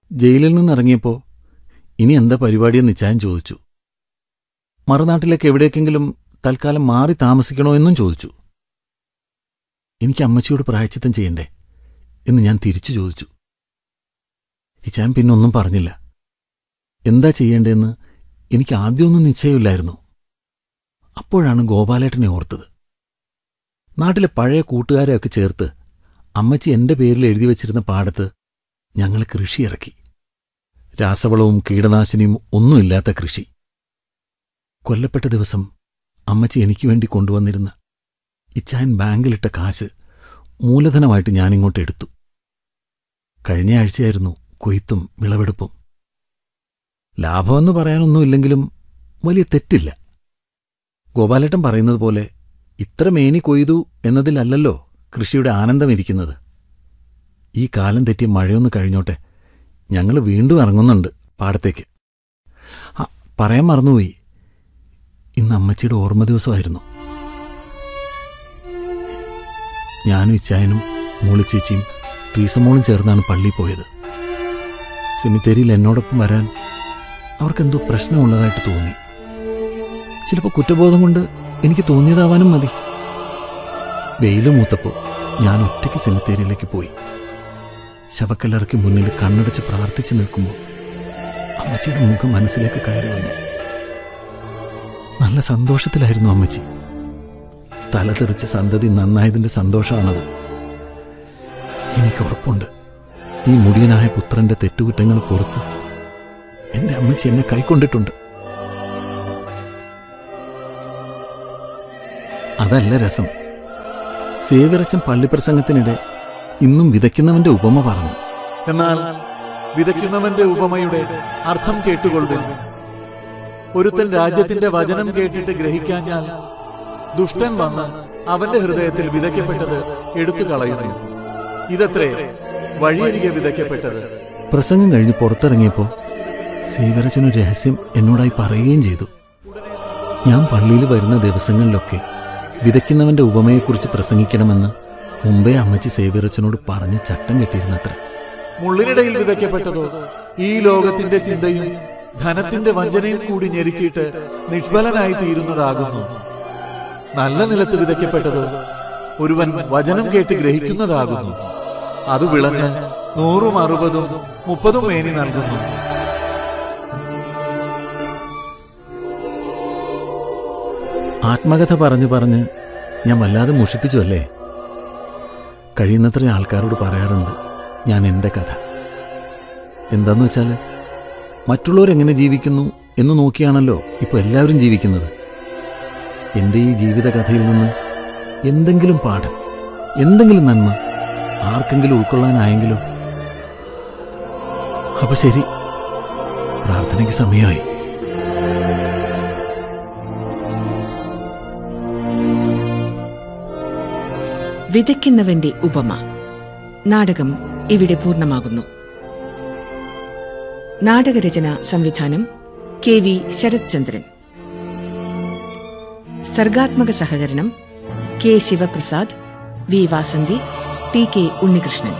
ജയിലിൽ നിന്നിറങ്ങിയപ്പോൾ ഇനി എന്താ പരിപാടിയെന്ന് ഇച്ചായൻ ചോദിച്ചു മറുനാട്ടിലേക്ക് എവിടേക്കെങ്കിലും തൽക്കാലം മാറി താമസിക്കണോ എന്നും ചോദിച്ചു എനിക്ക് അമ്മച്ചിയോട് പ്രായച്ചിത്തം ചെയ്യണ്ടേ എന്ന് ഞാൻ തിരിച്ചു ചോദിച്ചു ഇച്ചായൻ പിന്നെ ഒന്നും പറഞ്ഞില്ല എന്താ ചെയ്യേണ്ടതെന്ന് എനിക്ക് ആദ്യമൊന്നും നിശ്ചയമില്ലായിരുന്നു അപ്പോഴാണ് ഗോപാലേട്ടനെ ഓർത്തത് നാട്ടിലെ പഴയ കൂട്ടുകാരെയൊക്കെ ചേർത്ത് അമ്മച്ചി എന്റെ പേരിൽ എഴുതി വച്ചിരുന്ന പാടത്ത് ഞങ്ങൾ കൃഷി ഇറക്കി രാസവളവും കീടനാശിനിയും ഒന്നുമില്ലാത്ത കൃഷി കൊല്ലപ്പെട്ട ദിവസം അമ്മച്ചി എനിക്ക് വേണ്ടി കൊണ്ടുവന്നിരുന്ന ഇച്ചായൻ ബാങ്കിലിട്ട കാശ് മൂലധനമായിട്ട് ഞാനിങ്ങോട്ട് എടുത്തു കഴിഞ്ഞ ആഴ്ചയായിരുന്നു കൊയ്ത്തും വിളവെടുപ്പും ലാഭമെന്ന് പറയാനൊന്നുമില്ലെങ്കിലും വലിയ തെറ്റില്ല ഗോപാലേട്ടൻ പറയുന്നത് പോലെ ഇത്ര മേനി കൊയ്തു എന്നതിലല്ലല്ലോ കൃഷിയുടെ ആനന്ദമിരിക്കുന്നത് ഈ കാലം തെറ്റി മഴയൊന്ന് കഴിഞ്ഞോട്ടെ ഞങ്ങൾ വീണ്ടും ഇറങ്ങുന്നുണ്ട് പാടത്തേക്ക് ആ പറയാൻ മറന്നുപോയി ഇന്ന് അമ്മച്ചിയുടെ ഓർമ്മ ദിവസമായിരുന്നു ഞാനും ഇച്ചായനും മൂളിച്ചേച്ചിയും ട്രീസമോളും ചേർന്നാണ് പള്ളിയിൽ പോയത് സെമിത്തേരിയിൽ എന്നോടൊപ്പം വരാൻ അവർക്കെന്തോ പ്രശ്നമുള്ളതായിട്ട് തോന്നി ചിലപ്പോൾ കുറ്റബോധം കൊണ്ട് എനിക്ക് തോന്നിയതാവാനും മതി വെയില് മൂത്തപ്പോൾ ഞാൻ ഒറ്റയ്ക്ക് സെമിത്തേരിയിലേക്ക് പോയി ശവക്കല്ലറയ്ക്ക് മുന്നിൽ കണ്ണടച്ച് പ്രാർത്ഥിച്ചു നിൽക്കുമ്പോൾ അമ്മച്ചിയുടെ മുഖം മനസ്സിലേക്ക് കയറി വന്നു നല്ല സന്തോഷത്തിലായിരുന്നു അമ്മച്ചി തല തെറിച്ച സന്തതി നന്നായതിന്റെ സന്തോഷമാണത് എനിക്ക് ഉറപ്പുണ്ട് ഈ മുടിയനായ പുത്രന്റെ തെറ്റുകുറ്റങ്ങൾ പുറത്ത് എന്റെ അമ്മച്ചി എന്നെ കൈക്കൊണ്ടിട്ടുണ്ട് അതല്ല രസം സേവിറച്ചൻ പള്ളിപ്രസംഗത്തിനിടെ ഇന്നും വിതയ്ക്കുന്നവന്റെ ഉപമ പറഞ്ഞു എന്നാൽ വിതയ്ക്കുന്നവന്റെ ഉപമയുടെ അർത്ഥം കേട്ടുകൊള്ളുവിൻ ഒരുത്തൻ രാജ്യത്തിന്റെ വചനം കേട്ടിട്ട് ഗ്രഹിക്കാഞ്ഞാൽ ദുഷ്ടൻ വന്ന് അവന്റെ ഹൃദയത്തിൽ വിതയ്ക്കപ്പെട്ടത് എടുത്തു കളയുന്നു ഇതത്രേ വഴിയരികെ വിതയ്ക്കപ്പെട്ടത് പ്രസംഗം കഴിഞ്ഞ് പുറത്തിറങ്ങിയപ്പോൾ സേവിറച്ചനൊരു രഹസ്യം എന്നോടായി പറയുകയും ചെയ്തു ഞാൻ പള്ളിയിൽ വരുന്ന ദിവസങ്ങളിലൊക്കെ വിതയ്ക്കുന്നവന്റെ ഉപമയെക്കുറിച്ച് പ്രസംഗിക്കണമെന്ന് മുമ്പേ അമ്മച്ചി സേവിറച്ചനോട് പറഞ്ഞ് ചട്ടം കെട്ടിയിരുന്നത്രേ മുള്ളിനിടയിൽ വിതയ്ക്കപ്പെട്ടതോ ഈ ലോകത്തിന്റെ ചിന്തയും ധനത്തിന്റെ വഞ്ചനയും കൂടി ഞെരുക്കിയിട്ട് നിഷ്ഫലനായി തീരുന്നതാകുന്നു നല്ല നിലത്ത് വിതയ്ക്കപ്പെട്ടതോ ഒരുവൻ വചനം കേട്ട് ഗ്രഹിക്കുന്നതാകുന്നു അത് വിളഞ്ഞ് നൂറും അറുപതും മുപ്പതും മേനി നൽകുന്നു ആത്മകഥ പറഞ്ഞു പറഞ്ഞ് ഞാൻ വല്ലാതെ മുഷിപ്പിച്ചു അല്ലേ കഴിയുന്നത്ര ആൾക്കാരോട് പറയാറുണ്ട് ഞാൻ എൻ്റെ കഥ എന്താന്ന് വെച്ചാൽ മറ്റുള്ളവരെങ്ങനെ ജീവിക്കുന്നു എന്ന് നോക്കിയാണല്ലോ ഇപ്പോൾ എല്ലാവരും ജീവിക്കുന്നത് എൻ്റെ ഈ ജീവിതകഥയിൽ നിന്ന് എന്തെങ്കിലും പാഠം എന്തെങ്കിലും നന്മ ആർക്കെങ്കിലും ഉൾക്കൊള്ളാനായെങ്കിലോ അപ്പൊ ശരി പ്രാർത്ഥനയ്ക്ക് സമയമായി വിതയ്ക്കുന്നവന്റെ ഉപമ നാടകം ഇവിടെ പൂർണ്ണമാകുന്നു നാടകരചന സംവിധാനം കെ വി ശരത് ചന്ദ്രൻ സർഗാത്മക സഹകരണം K Sivaprasad V Vasanthi T K Unnikrishnan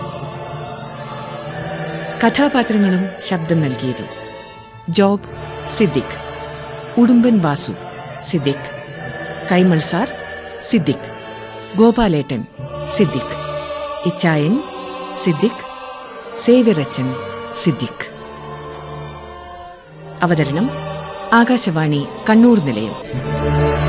കഥാപാത്രങ്ങളും ശബ്ദം നൽകിയതും ജോബ് സിദ്ദിഖ് ഉടുമ്പൻ വാസു സിദ്ദിഖ് കൈമൾ സാർ സിദ്ദിഖ് ഗോപാലേട്ടൻ സിദ്ദിഖ് ഇച്ചായൻ സിദ്ദിഖ് സേവിറച്ചൻ സിദ്ദിഖ് അവതരണം ആകാശവാണി കണ്ണൂർ നിലയം